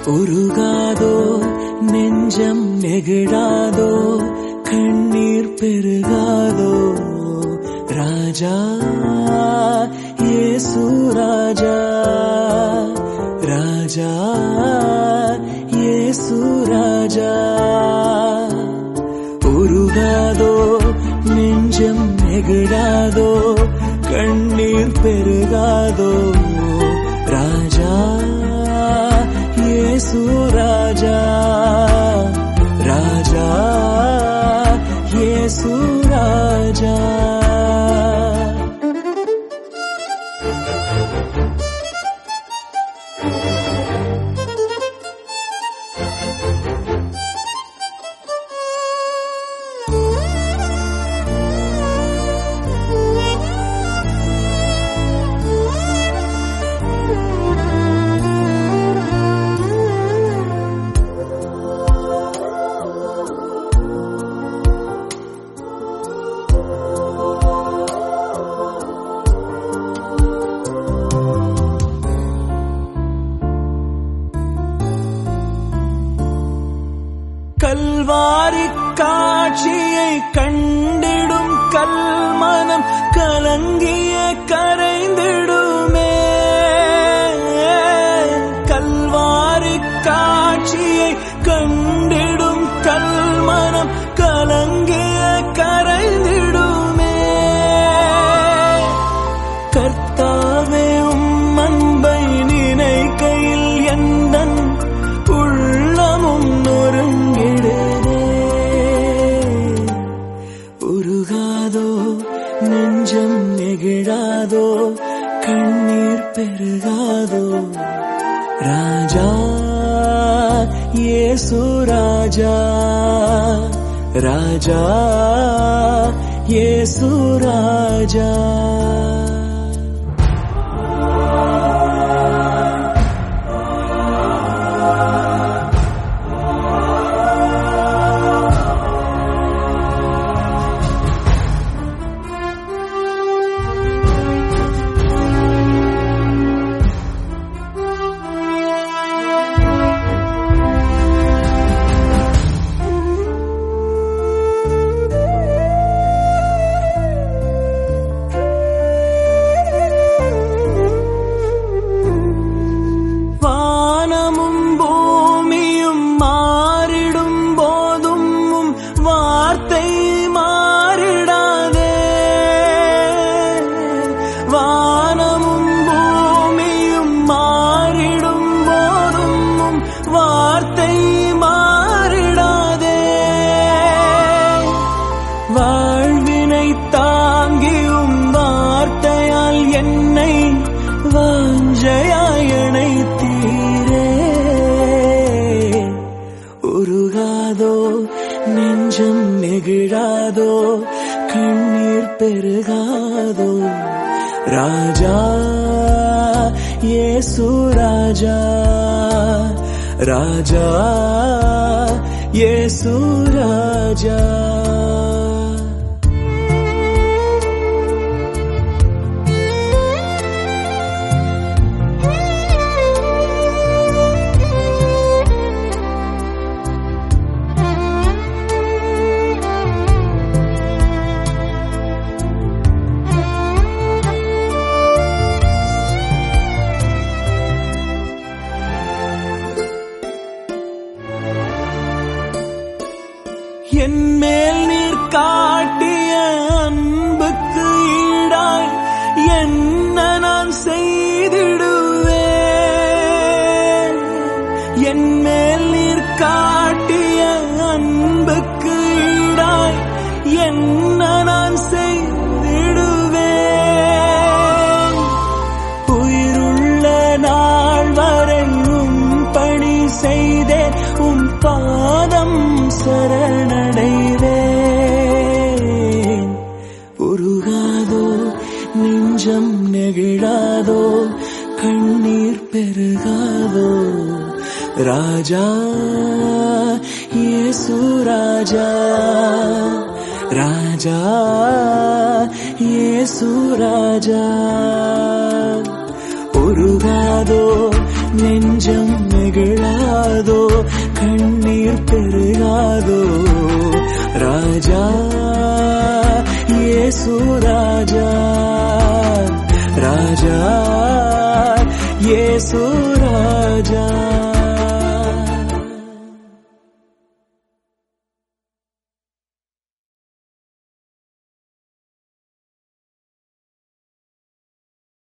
உருகாதோ நெஞ்சம் நெகிழாதோ கண்ணீர் பெருகாதோ ராஜா இயேசு ராஜா ராஜா இயேசு ராஜா உருகாதோ நெஞ்சம் நெகிழாதோ கண்ணீர் பெருகாதோ ராஜா இயேசு ராஜா ராஜா இயேசு ராஜா கல்வாரி காட்சியை கண்டிடும் கல்மனம் கலங்கிய கரைந்திடுமே கல்வாரி காட்சியை கண்டிடும் கல்மனம் கலங்கிய கரைந்திடுமே கர்த்தாவே உம் அன்பை நினைக்கையில் எந்தன் உள்ளமும் நொறுங்கிடுதே உருகாதோ நெஞ்சம் நெகிழாதோ கண்ணீர் பெருகாதோ ராஜா இயேசு ராஜா ராஜா இயேசு ராஜா வானமும் பூமியும் மாறிடும் போதும் உம் வார்த்தை மாறிடாதே வானமும் பூமியும் மாறிடும் போதும் உம் வார்த்தை மாறிடாதே வாழ்வினை தாங்கியும் வார்த்தையால் என்னை வாஞ்சையாய் அணைத்தீரே உருகாதோ நெஞ்சம் நெகிழாதோ கண்ணீர் பெருகாதோ ராஜா இயேசு ராஜா ராஜா இயேசு ராஜா என் மேல் நீர் காட்டிய அன்புக்கு ஈடாய் என்ன நான் செய்திடுவேன் என் மேல் நீர் காட்டிய அன்புக்கு ஈடாய் என்ன நான் செய்திடுவேன் உயிருள்ள நாள் வரை உம் பணி செய்தே உம் பாதம் சரணடைவேன் உருகாதோ நெஞ்சம் நெகிழாதோ கண்ணீர் பெருகாதோ ராஜா இயேசு ராஜா ராஜா இயேசு ராஜா உருகாதோ நெஞ்சம் நெகிழாதோ ராஜா இயேசு ராஜா ராஜா இயேசு